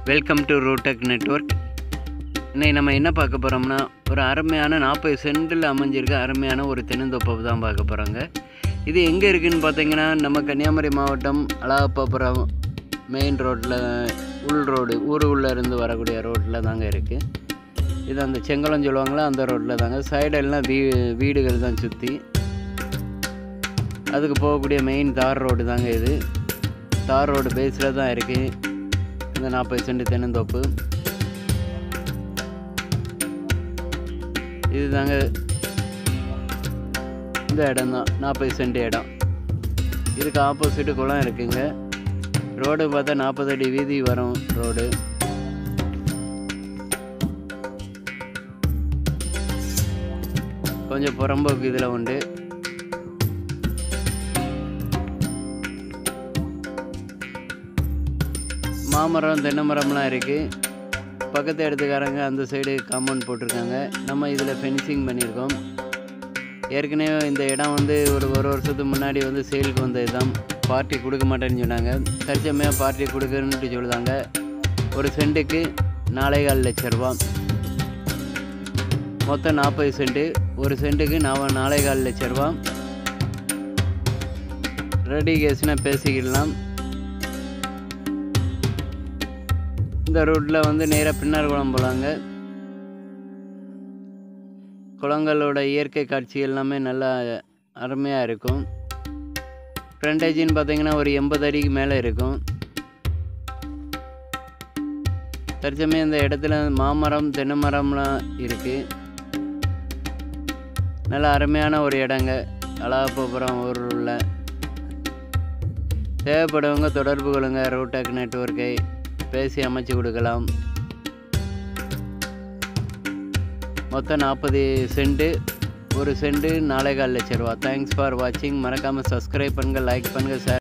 welcome to ரோடெக் network இன்னைக்கு நம்ம என்ன பார்க்க போகிறோம்னா ஒரு அருமையான நாற்பது சென்டில் அமைஞ்சிருக்க அருமையான ஒரு தென்னந்தோப்பை தான் பார்க்க போகிறோங்க இது எங்கே இருக்குதுன்னு பார்த்தீங்கன்னா நம்ம கன்னியாகுமரி மாவட்டம் அழகப்பாபுரம் மெயின் ரோட்டில் உள் ரோடு ஊருக்குள்ளே இருந்து வரக்கூடிய ரோட்டில் தாங்க இருக்குது இது அந்த செங்கலம் சொல்லுவாங்களா அந்த ரோட்டில் தாங்க சைடெல்லாம் வீ வீடுகள் தான் சுற்றி அதுக்கு போகக்கூடிய மெயின் தார் ரோடு தாங்க இது தார் ரோடு பேஸில் தான் இருக்குது இந்த நாற்பது சென்ட் தென்னந்தோப்பு இது தாங்க இந்த இடம் தான் நாற்பது சென்ட் இடம் இதுக்கு ஆப்போசிட்டு குளம் இருக்குங்க ரோடு பார்த்தா நாற்பது அடி வீதி வரும் ரோடு கொஞ்சம் புறம்போக்கு இதில் உண்டு மாமரம் தென்னை மரம்லாம் இருக்குது பக்கத்து இடத்துக்காரங்க அந்த சைடு காம்பவுண்ட் போட்டிருக்காங்க நம்ம இதில் ஃபென்சிங் பண்ணியிருக்கோம் ஏற்கனவே இந்த இடம் வந்து ஒரு ஒரு வருஷத்துக்கு முன்னாடி வந்து சேலுக்கு வந்தது தான் பார்ட்டி கொடுக்க மாட்டேன்னு சொன்னாங்க தற்சமயம் பார்ட்டி கொடுக்குறேன்ட்டு சொல்லுதாங்க ஒரு சென்ட்டுக்கு நாலேகால் லட்ச ரூபா மொத்தம் நாற்பது சென்ட்டு ஒரு சென்ட்டுக்கு நான் நாலேகால் லட்ச ரூபா ரெடி கேஸ்னால் பேசிக்கிடலாம் இந்த ரோட்டில் வந்து நேராக பின்னார் குளம் போகலாங்க குளங்களோட இயற்கை காட்சி எல்லாமே நல்லா அருமையாக இருக்கும் ஃப்ரண்டேஜின்னு பார்த்தீங்கன்னா ஒரு எண்பது அடிக்கு மேலே இருக்கும் தற்சமயம் இந்த இடத்துல மாமரம் தென்னை மரம்லாம் இருக்குது நல்ல அருமையான ஒரு இடங்க அழகப்பபுரம் ஊரில் தேவைப்படுவங்க தொடர்பு கொள்ளுங்க ரோடெக் நெட்ஒர்க்கை பேசி அமைச்சு கொடுக்கலாம் மொத்தம் நாற்பது சென்ட்டு ஒரு சென்ட்டு நாலே கால் லட்ச ரூபா தேங்க்ஸ் ஃபார் வாட்சிங் மறக்காமல் சப்ஸ்கிரைப் பண்ணுங்கள் லைக் பண்ணுங்கள் ஷேர்